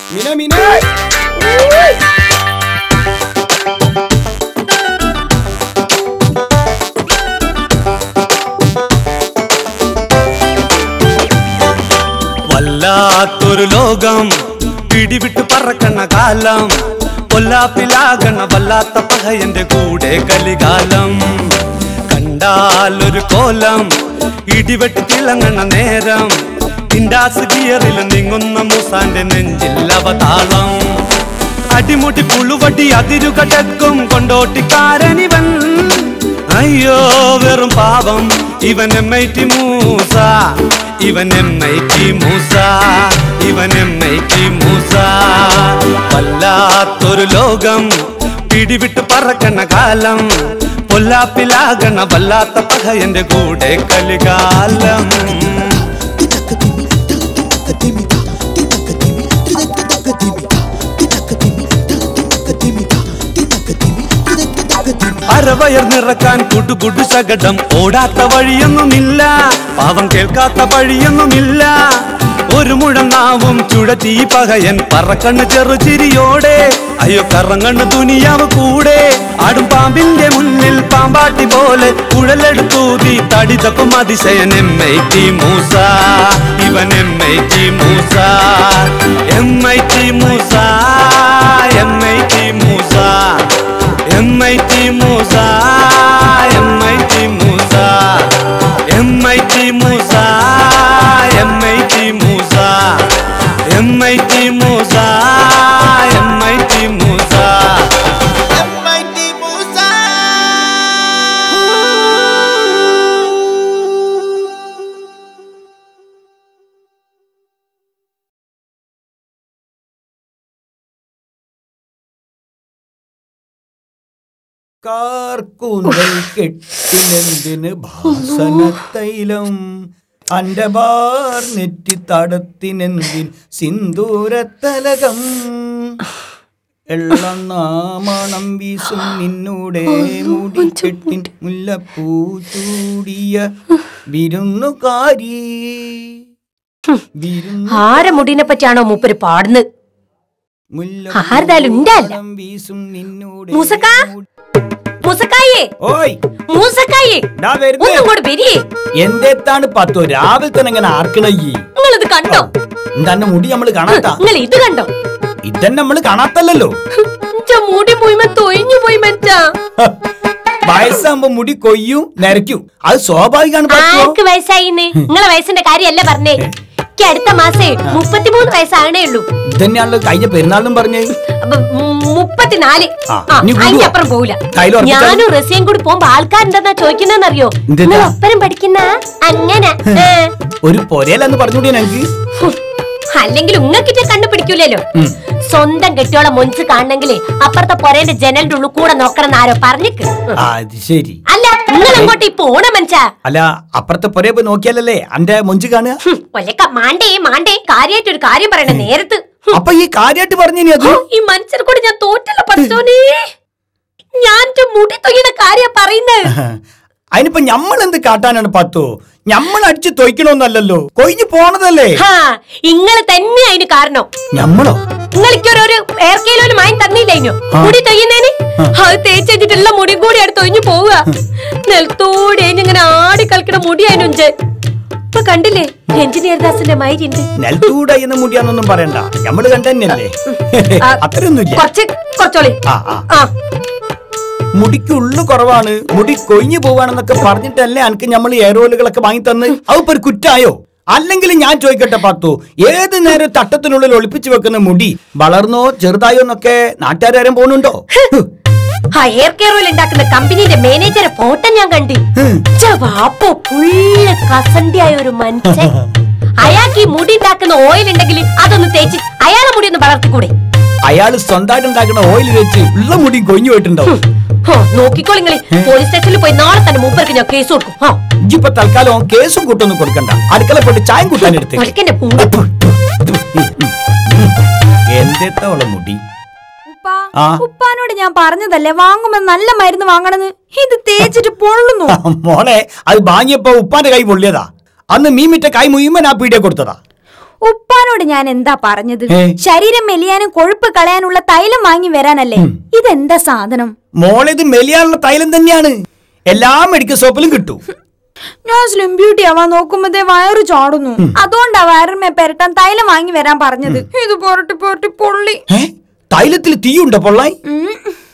മിന മിന വല്ലാത്തൊരു ലോകം പിടിവിട്ട് പറക്കണ കാലം കൊല്ലാപ്പിലാകണ വല്ലാത്ത പകയന്റെ കൂടെ കലികാലം കണ്ടാലൊരു കോലം ഇടിവെട്ടി തിളങ്ങണ നേരം ഇൻഡാസ് ഗിയറിൽ നീങ്ങുന്ന മൂസാന്റെ നെഞ്ചിൽ അവതാളം അടിമുടി പുളുവടി അതിരുകടക്കും കൊണ്ടോട്ടിക്കാരനിവൻ അയ്യോ വെറും പാവം ഇവൻ എം ഐ ടി മൂസ ഇവൻ എം ഐ ടി മൂസ ഇവൻ എം ഐ ടി മൂസ വല്ലാത്തൊരു ലോകം പിടിവിട്ട് പറക്കണ കാലം പൊല്ലാപ്പിലാകണ വല്ലാത്ത പകയന്റെ കൂടെ കലികാലം അരവയർ നിറക്കാൻ കുടുകുടു ശകടം ഓടാത്ത വഴിയൊന്നുമില്ല പാവം കേൾക്കാത്ത വഴിയൊന്നുമില്ല ഒരു മുഴം നാവും ചുഴറ്റി പകയൻ പറക്കണ്ണ് ചെറുചിരിയോടെ അയ്യോ കറങ്ങണ്ണ് ദുനിയാവ് കൂടെ ആടും പാമ്പിന്റെ മുന്നിൽ പാമ്പാട്ടി പോലെ കുഴലെടുത്തൂതി തടിതപ്പം അതിശയൻ എം ഐ ടി മൂസ ഇവൻ M I T Moosa M I T Moosa M I T Moosa M I T Moosa M I T Moosa M I T Moosa M I T Moosa M I T Moosa M I T Moosa കാർക്കൂന്തൽ കെട്ടിലെന്തിന് ഭാസന തൈലം അന്റെ ബാർ നെറ്റി തടത്തിനെന്തിൻ സിന്ദൂരത്തലകം എള്ളനാമണം വീസും നിന്നൂടെ മുടിക്കെട്ടിൻ മുല്ലപ്പൂ ചൂടിയ വിരുന്നുകാരി ആരെ മുടിനെ പറ്റിയാണോ മൂപ്പര് പാടുന്നത് ആരുതായാലും ഇന്റെ അല്ല. വീസും നിന്നൂടെ മൂസക്ക? മൂസക്കായേ ഓയ് മൂസക്കായേ ഡാ വരുന്നേ. ഒന്നും കൂടെ വരിയേ എന്തെത്താണ് പത്തോ രാവിലെ തന്നെ ഇങ്ങനെ ആർക്കണയ്യേ നിങ്ങളിത് കണ്ടോ എന്താണ്ട് മുടി നമ്മള് കാണാത്ത നിങ്ങൾ ഇത് കണ്ടോ ഇതന്നെ നമ്മള് കാണാത്തല്ലോ ഇഞ്ച മുടി പോയിമ തൊയിഞ്ഞു പോയി മച്ചാ വയസ്സാകുമ്പോ മുടി കൊയ്യും നരയ്ക്കും അത് സ്വാഭാവികമാണ് പത്തോ ആർക്ക് വയസ്സായിന്ന് നിങ്ങളെ വയസ്സിന്റെ കാര്യമല്ല പറഞ്ഞേ എനിക്ക് അടുത്ത മാസേ മുപ്പത്തിമൂന്ന് വയസ്സാകണേ ഉള്ളൂ ഇതന്നെയാണല്ലോ കഴിഞ്ഞ പെരുന്നാളിനും പറഞ്ഞേ അപ്പൊ ഉം, മുപ്പത്തിനാല് ആ, ആ, ഇനി കൂടുവോ? അതിന്റെ അപ്പുറം പോവില്ല കയ്യിൽ ഉറപ്പിച്ചാ- ഞാനും റസിയും കൂടി പോകുമ്പോ ആൾക്കാരെന്താ ചോദിക്കുന്നറിയോ എന്തെന്നാ? നിങ്ങൾ ഒപ്പരം പഠിക്കുന്ന അങ്ങനെ ഏ. ഒരു പൊരയിലെന്ന് പറഞ്ഞൂടി ഞങ്ങക്ക് ഹും, അല്ലെങ്കിൽ ഉങ്ങക്കിട്ട് കണ്ടുപിടിക്കൂലല്ലോ ഉം. സ്വന്തം കെട്ടിയോളെ മൊഞ്ച് കാണണെങ്കിലേ അപ്പുറത്തെ പൊരേന്റെ ജനലിന്റെ ഉള്ളിൽ കൂടെ നോക്കണം ആരോ പറഞ്ഞിക്ക് ആ, അത് ശരി അല്ല നിങ്ങൾ അങ്ങോട്ട് ഇപ്പൊ ഓണ മനുഷ്യ അല്ല അപ്പുറത്തെ പൊരയെ പോയി നോക്കിയാലല്ലേ അന്റെ മൊഞ്ച് കാണുക കൊല്ലക്ക മാണ്ടേ മാണ്ടേ കാര്യായിട്ട് ഒരു കാര്യം പറയണ നേരത്ത് ഹും. അപ്പൊ ഈ കാര്യായിട്ട് പറഞ്ഞു അത് ഹോ, ഈ മനുഷ്യരെ കൂടി ഞാൻ തോറ്റല്ല പഠിച്ചോനേ ഞാൻ എന്റെ മുടി തൊയ്യണ കാര്യ പറയുന്നത് അതിനിപ്പോ ഞമ്മൾ എന്ത് കാട്ടാനാണ് പത്തോ ഞമ്മൾ അടിച്ച് തൊയ്ക്കണോന്നല്ലല്ലോ കൊയ്ഞ്ഞു പോണതല്ലേ ഹാ ഇങ്ങള് തന്നെ അതിന് കാരണം ഞമ്മളോ നിങ്ങൾക്ക് ഒരു എയർകേലോല് മായം തന്നില്ലേനോ ആ. മുടി തൊയ്യുന്നേന് അത് തേച്ചിട്ടുള്ള മുടി കൂടി അടുത്ത് തൊയ്ഞ്ഞു പോവുക നെൽത്തോടെ ഇങ്ങനെ ആടി കളിക്കണ മുടി അതിനുഞ്ച് ഇപ്പൊ കണ്ടില്ലേ എഞ്ചിനീയർ ദാസിന്റെ മൈരിണ്ട് നെൽത്തൂട എന്ന മുടിയാന്നൊന്നും പറയണ്ട ഞമ്മള് കണ്ടല്ലേ ആ, അത്രയൊന്നുമില്ല കുറച്ച് കുറച്ചോളി ആ ആ ആ മുടിക്ക് ഉള്ളു കുറവാണ് മുടി കൊഴിഞ്ഞു പോവാണെന്നൊക്കെ പറഞ്ഞിട്ടല്ലേ എനിക്ക് നമ്മൾ എയറോലുകളൊക്കെ വാങ്ങി തന്ന് അതിപ്പോ ഒരു കുറ്റായോ അല്ലെങ്കിൽ ഞാൻ ചോദിക്കട്ടെ പത്തു ഏത് നേരം തട്ടത്തിനുള്ളിൽ ഒളിപ്പിച്ചു വെക്കുന്ന മുടി വളർന്നോ ചെറുതായോ എന്നൊക്കെ നാട്ടുകാരും പോകുന്നുണ്ടോ ആ എയർ കെയർ ഓയിൽ ഉണ്ടാക്കുന്ന കമ്പനിയുടെ മാനേജറെ ഫോട്ടോ ഞാൻ കണ്ടി വാപ്പോ പുള്ള് കസണ്ടിയായ ഒരു മനുഷ്യൻ അയാൾക്ക് ഈ മുടി ഉണ്ടാക്കുന്ന ഓയിൽ ഉണ്ടെങ്കിൽ അതൊന്ന് തേച്ച് അയാളെ മുടി ഒന്ന് വളർത്തിക്കൂടെ അയാൾ സ്വന്തമായിട്ട് ഉണ്ടാക്കുന്ന ഓയിൽ വെച്ച് ഉള്ള മുടി കൊഴിഞ്ഞു പോയിട്ടുണ്ടാവും ഹോ, നോക്കിക്കോളിങ്ങളെ പോലീസ് സ്റ്റേഷനിൽ പോയി നാളെ തന്നെ മൂപ്പർക്ക് ഞാൻ കേസ് കൊടുക്കും ഹാ ഇജിപ്പോ തൽക്കാലം കേസും കൂട്ടൊന്നും കൊടുക്കണ്ട അടുക്കള പോയിട്ട് ചായം കൂട്ടാൻ എടുത്ത് ഒരിക്കന്റെ പൂണ്ട് എന്തെത്തോളം മുടി ഉപ്പാ ആ. ഉപ്പാനോട് ഞാൻ പറഞ്ഞതല്ലേ വാങ്ങുമ്പോ നല്ല മരുന്ന് വാങ്ങണെന്ന് ഇത് തേച്ചിട്ട് പൊള്ളുന്നു മോളെ അത് വാങ്ങിയപ്പോ ഉപ്പാന്റെ കൈ പൊള്ളിയതാ അന്ന് മീമിറ്റ കൈ മുഴുവൻ ആ പീടിയ കൊടുത്തതാ ഉപ്പാനോട് ഞാൻ എന്താ പറഞ്ഞത് ഏ? ശരീരം മെലിയാനും കൊഴുപ്പ് കളയാനുള്ള തൈലം വാങ്ങി വരാനല്ലേ ഇതെന്താ സാധനം മോളിത് മെലിയാനുള്ള തൈലം തന്നെയാണ് എല്ലാ മെഡിക്കൽ ഷോപ്പിലും കിട്ടും ഞാൻ സ്ലിം ബ്യൂട്ടി ആവാൻ നോക്കുമ്പോഴേ വയറ് ചാടുന്നു അതുകൊണ്ടാ വയറിന്മേ പെരട്ടാൻ തൈലം വാങ്ങി വരാൻ പറഞ്ഞത് ഇത് പുരട്ടി പുരട്ടി പൊള്ളി ഏ തൈലത്തിൽ തീയുണ്ടോ പൊള്ളായി ഉം.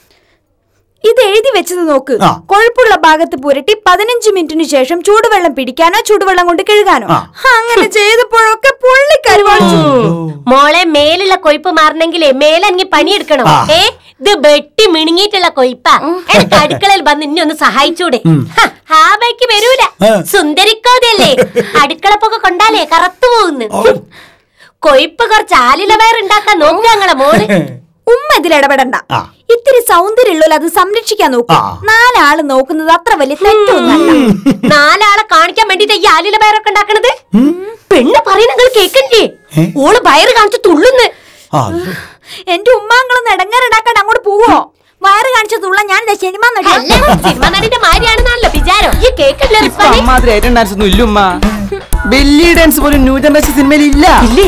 ഇത് എഴുതി വെച്ചത് നോക്ക് ആ. കൊഴുപ്പുള്ള ഭാഗത്ത് പുരട്ടി പതിനഞ്ച് മിനിറ്റിന് ശേഷം ചൂടുവെള്ളം പിടിക്കാനോ ചൂടുവെള്ളം കൊണ്ട് കഴുകാനോ ആ. അങ്ങനെ ചെയ്തപ്പോഴൊക്കെ പൊള്ളി കരുവാളിച്ചു മോളെ മേലുള്ള കൊഴുപ്പ് മാറണമെങ്കിലേ മേലങ്ങി പണിയെടുക്കണം ആ. ഏ ഇത് വെട്ടി മിണുങ്ങിയിട്ടുള്ള കൊഴുപ്പാ എനിക്ക് അടുക്കളയിൽ വന്ന് ഇന്നെ ഒന്ന് സഹായിച്ചൂടെ ഹ, ആ ബൈക്ക് വരൂല ആ. സുന്ദരിക്കോതല്ലേ അടുക്കളപ്പൊക്കെ കൊണ്ടാലേ കറത്തു പോകുന്നു കൊഴുപ്പ് കുറച്ച് ആലില വയർ ഉണ്ടാക്കാൻ നോക്കുക ഞങ്ങളെ മോള് ഉമ്മ ഇതിൽ ഇടപെടണ്ട ആ. ഇത്തിരി സൗന്ദര്യമുള്ള അത് സംരക്ഷിക്കാൻ നോക്കും ആ. നാലാള് നോക്കുന്നത് അത്ര വലിയ തെറ്റൊന്നല്ല നാലാളെ കാണിക്കാൻ വേണ്ടിട്ട് ഈ ആലില വയറൊക്കെ ഉണ്ടാക്കണത് പെണ്ണ് പറയുന്ന നിങ്ങൾ കേക്കണ്ടേ ഏ? ഓള് വയറ് കാണിച്ച് തുള്ളുന്ന് ആ എന്റെ ഉമ്മാങ്കളൊന്ന് ഇടങ്ങാറുണ്ടാക്കാൻ അങ്ങോട്ട് പോവോ വയറ് കാണിച്ച തുള്ള ഞാൻ ദേ സിനിമ നടി അല്ല സിനിമ നടിന്റെ മാരിയാണെന്നാണല്ലോ വിചാരം ഈ കേക്കില്ലേ ഇപ്പൊ അമ്മാതിരി ഐറ്റം ഡാൻസ് ഒന്നും ഇല്ലുമ്മ ബെല്ലി ഡാൻസ് പോലും ന്യൂ ജനറേഷൻ സിനിമയിൽ ഇല്ല ഇല്ലേ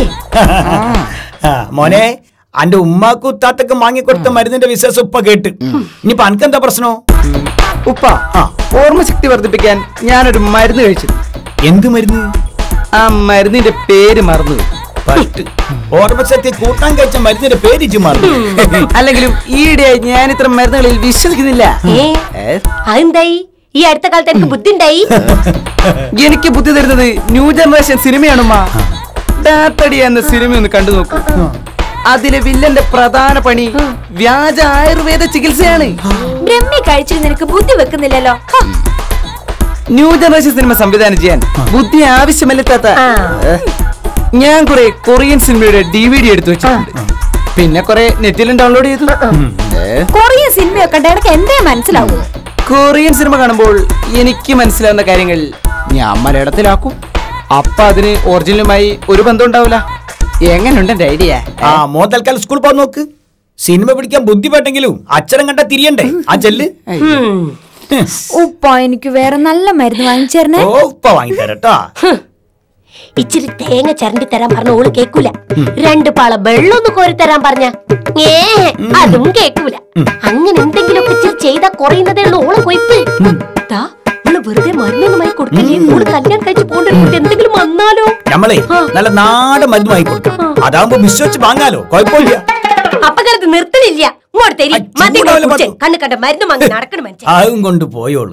ആ, മോനെ അന്റെ ഉമ്മാക്കും ഉത്താത്തക്ക് വാങ്ങിക്കൊടുത്ത മരുന്നിന്റെ വിശേഷം ഉപ്പ കേട്ട് ഇനിയിപ്പൊ അനക്കെന്താ പ്രശ്നോ ഉപ്പ ഓർമ്മശക്തി വർദ്ധിപ്പിക്കാൻ ഞാനൊരു മരുന്ന് കഴിച്ചു എന്ത് മരുന്ന് ആ മരുന്നിന്റെ പേര് മറന്നു ഫസ്റ്റ് ഓർമ്മശക്തി കൂട്ടാൻ കഴിച്ച മരുന്നിന്റെ പേര് ഇജ്ജ് മറന്നു അല്ലെങ്കിലും ഈയിടെയായി ഞാൻ ഇത്ര മരുന്നുകളിൽ വിശ്വസിക്കുന്നില്ല ഏ ഏ? അതെന്തായി ഈ അടുത്ത കാലത്ത് എനിക്ക് ബുദ്ധി ഉണ്ടായി എനിക്ക് ബുദ്ധി തരുന്നത് ന്യൂ ജനറേഷൻ സിനിമയാണുമ്മ ഡാത്തടി എന്ന സിനിമ ഒന്ന് കണ്ടു നോക്കൂ അതിലെ വില്ലന്റെ പ്രധാന പണി വ്യാജ ആയുർവേദ ചികിത്സയാണ് ബ്രഹ്മി കഴിച്ചിട്ട് നിനക്ക് ബുദ്ധി വെക്കുന്നില്ലല്ലോ ഹ, ന്യൂ ജനറേഷൻ സിനിമ സംവിധാനം ചെയ്യാൻ ബുദ്ധി ആവശ്യമല്ല താത്ത ആ. ഏ? ഞാൻ കുറെ കൊറിയൻ സിനിമയുടെ ഡി വി ഡി എടുത്തു വെച്ചിട്ടുണ്ട് പിന്നെ കുറെ നെറ്റിലും ഡൗൺലോഡ് ചെയ്തു ഏ? കൊറിയൻ സിനിമയൊക്കെ ഉണ്ട് എനിക്ക് എന്തേ മനസ്സിലാവും കൊറിയൻ സിനിമ കാണുമ്പോൾ എനിക്ക് മനസ്സിലാവുന്ന കാര്യങ്ങൾ ഞാൻ മലയാളത്തിലാക്കും അപ്പൊ അതിന് ഒറിജിനലുമായി ഒരു ബന്ധം ഉണ്ടാവില്ല എങ്ങനെയുണ്ട് എന്റെ ഐഡിയ ആ മോ തൽക്കാലം സ്കൂൾ പോകാൻ നോക്ക് സിനിമ പിടിക്കാൻ ബുദ്ധിപ്പെട്ടെങ്കിലും അച്ഛനം കണ്ട തിരിയണ്ടേ ആ ചെല്ല് ഉം. ഉപ്പ എനിക്ക് വേറെ നല്ല മരുന്ന് വാങ്ങിച്ചേരണേ ഓ ഉപ്പ വാങ്ങിത്തരട്ടാ ഇച്ചിരി തേങ്ങ ചരണ്ടി തരാൻ പറഞ്ഞ ഓള് കേക്കൂല രണ്ട് പാള വെള്ളം ഒന്ന് കോരി തരാൻ പറഞ്ഞ ഏ അതും കേക്കൂല അങ്ങനെ എന്തെങ്കിലുമൊക്കെ ഇച്ചിരി ചെയ്താ കുറയുന്നതേ ഉള്ളൂ ഓളെ കൊയ്പ്പ് ദാ, ഓള് വെറുതെ മരുന്നൊന്നുമായി കൊടുക്കില്ലേ ഓള് കല്യാണം കഴിച്ച് പോകേണ്ട ഒരു കുട്ടി എന്തെങ്കിലും വന്നാലോ നമ്മളെ നല്ല നാടൻ മരുന്ന് വാങ്ങിക്കൊടുക്കും അതാവുമ്പോ വിശ്വസിച്ച് വാങ്ങാലോ കുഴപ്പമില്ല അപ്പകാലത്ത് നിർത്തണില്ല ഇങ്ങോട്ട് തരി ആ, മതി ചൂടാവല്ലേ കുടിച്ച്. പറ്റൂ. കണ്ണ് കണ്ട മരുന്ന് വാങ്ങി നടക്കണം മനുഷ്യൻ അതും കൊണ്ട് പോയോള്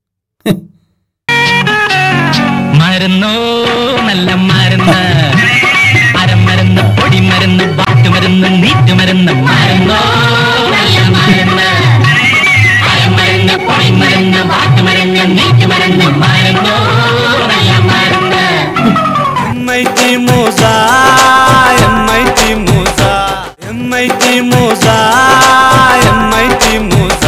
മരുന്നോ നല്ല മരുന്ന് അരമരുന്ന് പൊടിമരുന്ന് വാട്ടുമരുന്ന് നീറ്റുമരുന്ന് മരുന്നോ നല്ല മരുന്ന് അരമരുന്ന് പൊടിമരുന്ന് വാട്ടുമരുന്ന് നീറ്റുമരുന്ന് മരുന്നോ നല്ല മരുന്ന് M I T Moosa M I T Moosa M I T Moosa M I T Moosa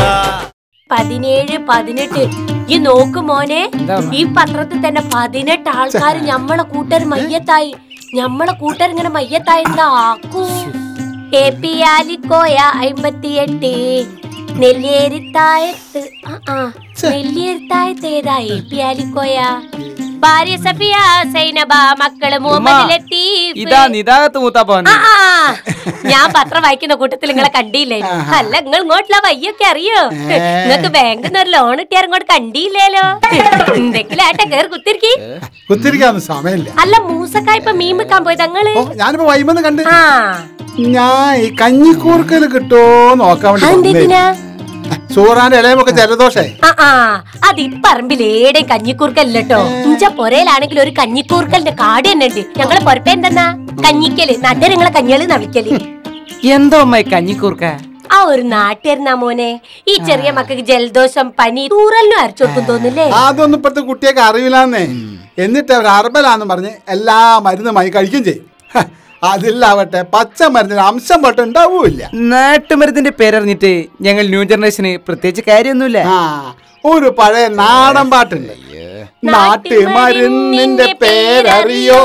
പതിനേഴ് പതിനെട്ട് ഈ നോക്ക് മോനെ ഈ പത്രത്തിൽ തന്നെ പതിനെട്ട് ആൾക്കാർ ഞമ്മളെ കൂട്ടർ മയ്യത്തായി ഞമ്മളെ കൂട്ടർ ഇങ്ങനെ മയ്യത്തായി എന്താ ആക്കൂ എ പി ആലിക്കോയ അമ്പത്തിയെട്ട് നെല്ലിയേരിത്തായത്ത് ആ, ആ നെല്ലിയേരിത്തായത്ത് ഏതാ എ പി ആലിക്കോയ ഭാര്യ സഫിയ സൈനബ മക്കള് മുഹമ്മദ് ലത്തീഫ് ഇതാ നിതാകത്ത് മൂത്താപ്പൻ ആ, ആ. ഞാൻ പത്രം വായിക്കുന്ന കൂട്ടത്തിൽ നിങ്ങളെ കണ്ടില്ലേ അല്ല നിങ്ങൾ ഇങ്ങോട്ടുള്ള വയ്യൊക്കെ അറിയോ നിങ്ങൾക്ക് ബാങ്കിൽ നിന്ന് ഒരു ലോൺ കിട്ടിയാൽ ഇങ്ങോട്ട് കണ്ടില്ലേലോ എന്തെങ്കിലും ആട്ടെ കേറി കുത്തിരിക്കി കുത്തിരിക്കാന്ന് സമയമില്ല അല്ല മൂസക്കായ ഇപ്പൊ മീൻ വെക്കാൻ പോയത് ഞങ്ങള് ഓ ഞാനിപ്പോ വൈമെന്ന് കണ്ട് ആ ഞാൻ ഈ കഞ്ഞിക്കൂർക്കല് കിട്ടോ നോക്കാൻ വേണ്ടി അതെന്തിനാ വന്നേ. സൂറാന്റെ ഇലയുമൊക്കെ ജലദോഷേ ആ ആ അത് ഇപ്പറമ്പിലേടെ കഞ്ഞിക്കൂർക്കല്ലോ ഇഞ്ച പൊരയിലാണെങ്കിൽ ഒരു കഞ്ഞിക്കൂർക്കലിന്റെ കാട് തന്നെ ഉണ്ട് ഞങ്ങളെ പൊറപ്പേ എന്തെന്നാ കഞ്ഞിക്കല് നാട്ടുകാർ നിങ്ങളെ കഞ്ഞികള് നവിക്കല് എന്തോ അമ്മായി കഞ്ഞിക്കൂർക്ക ആ ഒരു നാട്ടുകാരനാ മോനെ ഈ ചെറിയ മക്കൾക്ക് ജലദോഷം പനി തൂറലിനും അരച്ചു കൊടുക്കും തോന്നില്ലേ അതൊന്നും ഇപ്പഴത്തെ കുട്ടിയൊക്കെ അറിയില്ലാന്നേ എന്നിട്ട് അവർ അർബലാന്ന് പറഞ്ഞ് എല്ലാ മരുന്നുമായി കഴിക്കും ചെയ്യും ഹ, അതിലാവട്ടെ പച്ച മരുന്നിന് അംശം പട്ട് ഉണ്ടാവൂല്ല നാട്ടുമരുന്നിന്റെ പേരറിഞ്ഞിട്ട് ഞങ്ങൾ ന്യൂ ജനറേഷന് പ്രത്യേകിച്ച് കാര്യമൊന്നുമില്ല ആ ഒരു പഴയ നാടൻ പാട്ടുണ്ട് നാട്ടുമരുന്നിന്റെ പേരറിയോ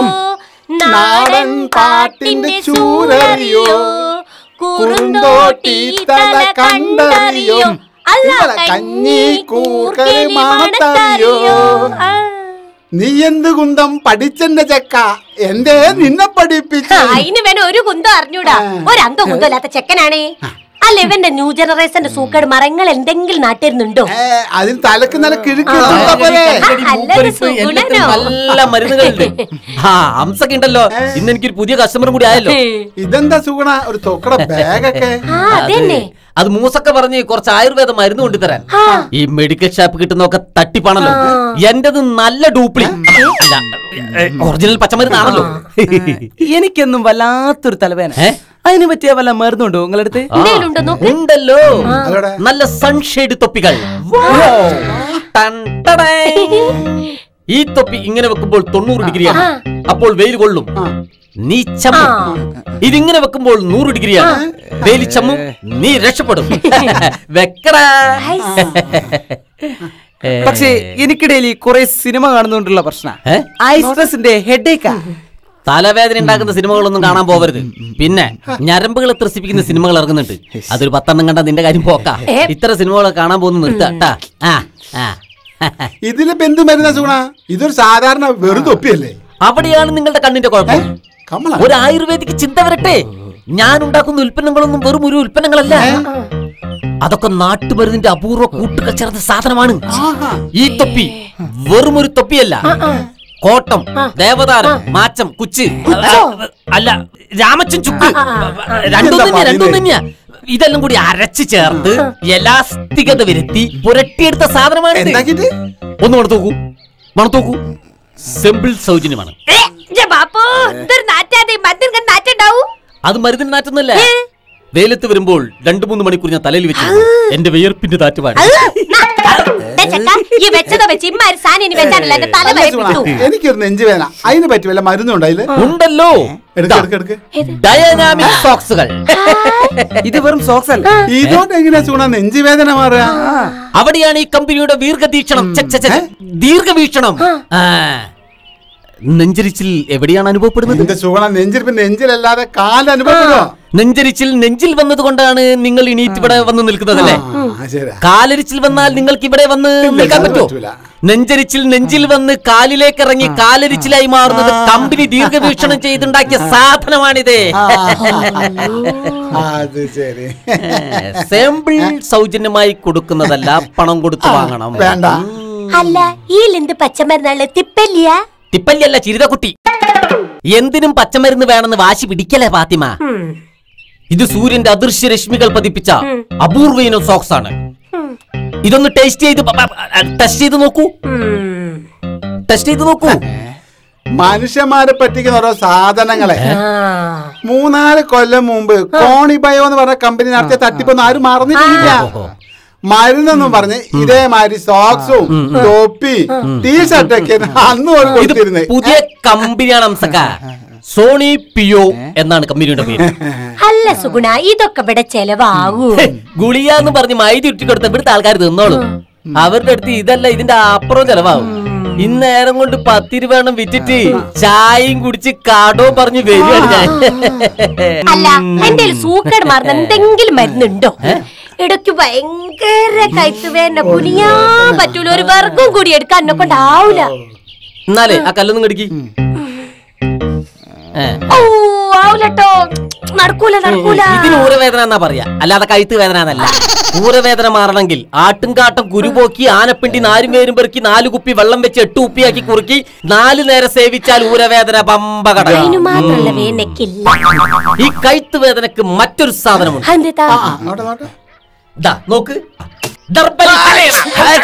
നാടൻ പാട്ടിന്റെ ചൂരറിയോ കുറുന്തോട്ടി തല കണ്ടറിയോ ഇവളെ കഞ്ഞി കൂർക്കൽ മണത്തറിയോ നീ എന്ത് കുന്തം പഠിച്ചെന്റെ ചെക്ക എന്തേ നിന്നെ പഠിപ്പിച്ചു അതിന് വേണം ഒരു കുന്തം അറിഞ്ഞൂടാ ഒരന്തോ കുന്തം ഇല്ലാത്ത ചെക്കനാണേ അല്ല ഇവന്റെ ന്യൂ ജനറേഷന്റെ സൂക്കേട് മരങ്ങൾ എന്തെങ്കിലും നാട്ടിരുന്നുണ്ടോ ഏ, അതിന് തലക്ക് നല്ല കിഴുക്ക് ഇട്ടാ പോരെ. അല്ലൊരു സുഗുണനോ നല്ല മരുന്നുകളുണ്ട് ആ അംസൊക്കെ ഉണ്ടല്ലോ ഇന്ന് എനിക്കൊരു പുതിയ കസ്റ്റമർ കൂടി ആയല്ലോ ഇതെന്താ സുഗുണ ഒരു തൊക്കട ബാഗൊക്കെ ആ അതന്നെ അത് മൂസൊക്കെ പറഞ്ഞ് കുറച്ച് ആയുർവേദ മരുന്ന് കൊണ്ടുതരാൻ ഈ മെഡിക്കൽ ഷോപ്പ് കിട്ടുന്നൊക്കെ തട്ടിപ്പാണല്ലോ എന്റത് നല്ല ഡ്യൂപ്ലി അല്ല ഒറിജിനൽ പച്ചമരുന്നാണല്ലോ എനിക്കെന്നും വല്ലാത്തൊരു തലവേന ഏ? അതിന് പറ്റിയ വല്ല മരുന്നുണ്ടോ നിങ്ങളടുത്ത് ആ, എന്തേലും ഉണ്ടോ നോക്ക്? ഉണ്ടല്ലോ അതോടെ? നല്ല സൺഷെയ്ഡ് തൊപ്പികൾ ടൺ ടടേ. ഈ തൊപ്പി ഇങ്ങനെ വെക്കുമ്പോൾ തൊണ്ണൂറ് ഡിഗ്രിയാണ് അപ്പോൾ വെയിൽ കൊള്ളും നീ ചമ്മും ഇതിങ്ങനെ വെക്കുമ്പോൾ നൂറ് ഡിഗ്രിയാണ് വെയിൽ ചമ്മും നീ രക്ഷപ്പെടും വെക്കടാ പക്ഷേ എനിക്കിടയിൽ കുറെ സിനിമ കാണുന്നോണ്ടുള്ള പ്രശ്ന ഏ? ഐ സ്ട്രെസിന്റെ ഹെഡേക്കാ തലവേദന ഉണ്ടാക്കുന്ന സിനിമകളൊന്നും കാണാൻ പോവരുത് പിന്നെ ഞരമ്പുകൾ ത്രസിപ്പിക്കുന്ന സിനിമകൾ ഇറങ്ങുന്നുണ്ട് അതൊരു പത്തെണ്ണം കണ്ട നിന്റെ കാര്യം പോക്കാ ഇത്തരം സിനിമകളൊക്കെ കാണാൻ പോകുന്ന നിർത്താ ആ ആ ഇതിലിപ്പോ എന്ത് മരുന്നാ സുഗുണ ഇതൊരു സാധാരണ വെറും തൊപ്പിയല്ലേ അവിടെയാണ് നിങ്ങളുടെ കണ്ണിന്റെ കുഴപ്പം കമ്മള ഒരു ആയുർവേദിക് ചിന്ത വരട്ടെ ഞാൻ ഉണ്ടാക്കുന്ന ഉൽപ്പന്നങ്ങളൊന്നും വെറും ഒരു ഉൽപ്പന്നങ്ങളല്ല അതൊക്കെ നാട്ടുമരുന്നിന്റെ അപൂർവ കൂട്ടുകച്ചേർന്ന സാധനമാണ് ഈ തൊപ്പി വെറും ഒരു തൊപ്പിയല്ല കോട്ടം ദേവതാരം മാച്ചം കുച്ച് അല്ല രാമച്ചൻ ചുക്ക് രണ്ടും തന്നെയാ രണ്ടും തന്നെയാ ഇതെല്ലാം കൂടി അരച്ച് ചേർത്ത് എലാസ്തികത വരുത്തി പുരട്ടിയെടുത്ത സാധനമാണ് എന്താക്കിട്ട് ഒന്ന് മണത്ത് നോക്കൂ മണത്ത് നോക്കൂ സിമ്പിൾ സൗജന്യമാണ് ഏ, ഇജ്ജ് ബാപ്പു ഇതൊരു നാറ്റാതെ മദ്യം നാറ്റുണ്ടാവും അത് മരുന്നിന് നാറ്റൊന്നുമല്ല വെയിലത്ത് വരുമ്പോൾ രണ്ടു മൂന്ന് മണിക്കൂർ ഞാൻ തലയിൽ വെച്ചു എന്റെ വിയർപ്പിന്റെ താറ്റുപാട് ഈ വെച്ചതോ വെച്ച് ഇമ്മാരി സാധനം ഇനി വെച്ചാണല്ലോ എന്റെ തല അല്ല വരെ സുഗുണ, വിട്ടു എനിക്കൊരു നെഞ്ചുവേന അതിന് പറ്റി വല്ല മരുന്നുണ്ടോ അതില് ഉണ്ടല്ലോ എടുക്ക എടുക്ക എടുക്ക ഡയനാമിക് സോക്സുകൾ ഇത് വെറും സോക്സ് അല്ല ഇതോട്ട് എങ്ങനെയാ സുഗുണ നെഞ്ചുവേദന മാറുക അവിടെയാണ് ഈ കമ്പനിയുടെ ദീർഘദീക്ഷണം ഛെ, ഛെ, ഛെ, ദീർഘവീക്ഷണം ആ. നെഞ്ചരിച്ചിൽ എവിടെയാണ് അനുഭവപ്പെടുന്നത് നിന്റെ സുഗുണ നെഞ്ചിരിപ്പ് നെഞ്ചിലല്ലാതെ കാല് അനുഭവപ്പെടുമോ നെഞ്ചരിച്ചിൽ നെഞ്ചിൽ വന്നതുകൊണ്ടാണ് നിങ്ങൾ ഇനീറ്റ് ഇവിടെ വന്ന് നിൽക്കുന്നതല്ലേ ആ, ശരി കാലരിച്ചിൽ വന്നാൽ നിങ്ങൾക്ക് ഇവിടെ വന്ന് നിൽക്കാൻ അത് പറ്റുമോ പറ്റൂല. നെഞ്ചരിച്ചിൽ നെഞ്ചിൽ വന്ന് കാലിലേക്ക് ഇറങ്ങി കാലരിച്ചിലായി മാറുന്നത് കമ്പനി ദീർഘവീക്ഷണം ചെയ്തുണ്ടാക്കിയ സാധനമാണിത് അത് ശരി സാമ്പിൾ സൗജന്യമായി കൊടുക്കുന്നതല്ല പണം കൊടുത്ത് വാങ്ങണം വേണ്ട അല്ല ഈ ലിന്ത് പച്ചമരുന്നാള് തിപ്പല്ലിയ തിപ്പല്ലിയല്ല ചിരിതക്കുട്ടി എന്തിനും പച്ചമരുന്ന് വേണമെന്ന് വാശി പിടിക്കലേ ഫാത്തിമ ഇത് സൂര്യന്റെ അദൃശ്യ രശ്മികൾ പതിപ്പിച്ച അപൂർവ ഇനം സോക്സ് ആണ് ഇതൊന്ന് ടേസ്റ്റ് ചെയ്ത് ടെസ്റ്റ് ചെയ്ത് നോക്കൂ ടെസ്റ്റ് ചെയ്ത് നോക്കൂ മനുഷ്യന്മാരെ പറ്റിക്കുന്ന ഓരോ സാധനങ്ങളെ മൂന്നാല് കൊല്ലം മുമ്പ് കോണിബയോ എന്ന് പറഞ്ഞ കമ്പനി നടത്തിയ തട്ടിപ്പൊന്നും ആരും മറന്നിട്ടില്ല മരുന്നെന്നും പറഞ്ഞ് ഇതേമാതിരി സോക്സും തൊപ്പി ടീഷർട്ടൊക്കെ അന്ന് ഒരു ഇത് കൊടുത്തിരുന്നത് പുതിയ കമ്പനിയാണ് അംസക്ക സോണി പിയോ എന്നാണ് കമ്പനിയുടെ പേര് അല്ല സുഗുണ ഇതൊക്കെ ഇവിടെ ചെലവാകൂ ഹേ, ഗുളിക എന്ന് പറഞ്ഞ് മൈദ ഇട്ടി കൊടുത്ത ഇവിടുത്തെ ആൾക്കാർ തിന്നോളും അവരുടെ അടുത്ത് ഇതല്ല ഇതിന്റെ അപ്പുറം ചെലവാകും ഇന്നേരം കൊണ്ട് പത്ത് രൂപ വേണം വിറ്റിട്ട് ചായയും കുടിച്ച് കാടോ പറഞ്ഞ് വരികയാണ് ഞാൻ അല്ല എന്റെ സൂക്കേട് മാറുന്ന എന്തെങ്കിലും മരുന്നുണ്ടോ ഇടയ്ക്ക് ഭയങ്കര കൈത്തുവേന കുനിയാൻ പറ്റൂല ഒരു വർഗം കൂടി എടുക്കാൻ എന്നെ കൊണ്ടാവൂല എന്നാലേ ആ കല്ലൊന്നും കടിക്ക് ഏ. ഓ ആവൂലട്ടോ നടക്കൂല നടക്കൂല ഇതിന് ഊരവേദന എന്നാ പറയാ അല്ലാതെ കഴുത്ത് വേദന എന്നല്ല ഊരവേദന മാറണമെങ്കിൽ ആട്ടുംകാട്ടം കുരുപോക്കി ആനപ്പിണ്ടി നാരും വേരും പെറുക്കി നാല് കുപ്പി വെള്ളം വെച്ച് എട്ട് കുപ്പിയാക്കി കുറുക്കി നാല് നേരം സേവിച്ചാൽ ഊരവേദന പമ്പകട അതിനു മാത്രമുള്ള വേനക്കില്ല ഈ കഴുത്ത് വേദനക്ക് മറ്റൊരു സാധനമുണ്ട് എന്താ അങ്ങോട്ട് അങ്ങോട്ട് ദാ നോക്ക് ദർബൽ തലയണ